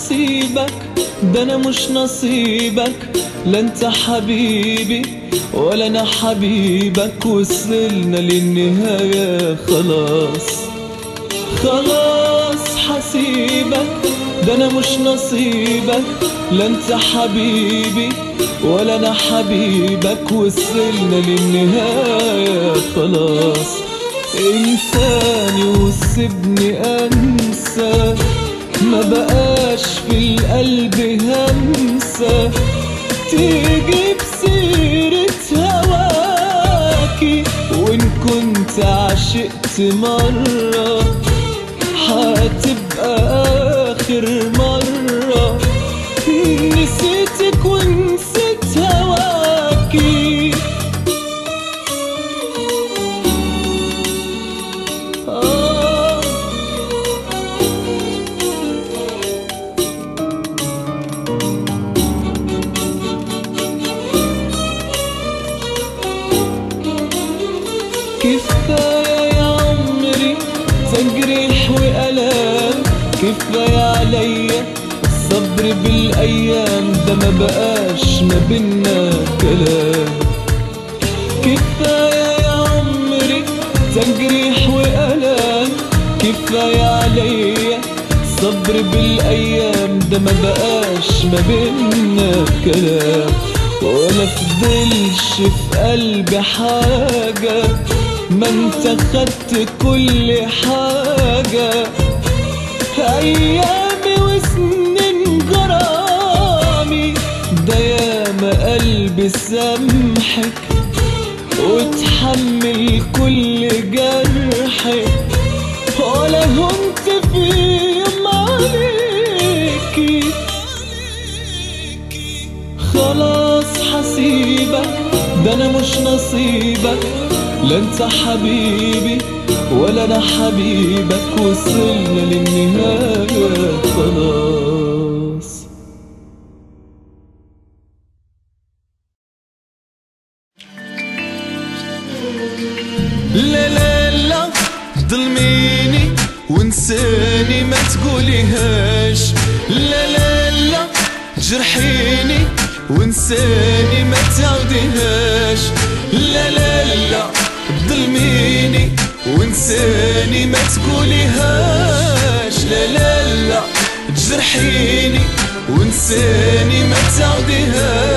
حسيبك ده انا مش نصيبك لا انت حبيبي ولا انا حبيبك وصلنا للنهاية خلاص خلاص حسيبك ده انا مش نصيبك لا انت حبيبي ولا انا حبيبك وصلنا للنهاية خلاص انساني وسيبني انسى ما بقاش في القلب همسة تيجي بسيرة هواكي وإن كنت عشقت مرة هتبقى آخر مرة نسيتك ونسيت هواكي آه كفاية يا عمري تجريح وألام كفاية عليا الصبر بالأيام ده ما بقاش ما بينا كلام كفاية يا عمري تجريح وألام كفاية عليا صبر بالأيام ده ما بقاش ما بينا كلام ولا فضلش في قلبي حاجة ما انت خدت كل حاجة أيامي وسنين جرامي ده ياما قلبي سامحك وتحمل كل جرحي ولا هنت في يوم عليكي خلاص حسيبك ده انا مش نصيبك لا انت حبيبي ولا انا حبيبك وصلنا للنهاية خلاص لا لا لا ظلميني وانساني ما تقوليهاش لا لا لا جرحيني وانساني ما تعوديهاش لا لا لا ظلميني وانساني ما تقوليهاش لا لا لا تجرحيني وانساني ما تعوديهاش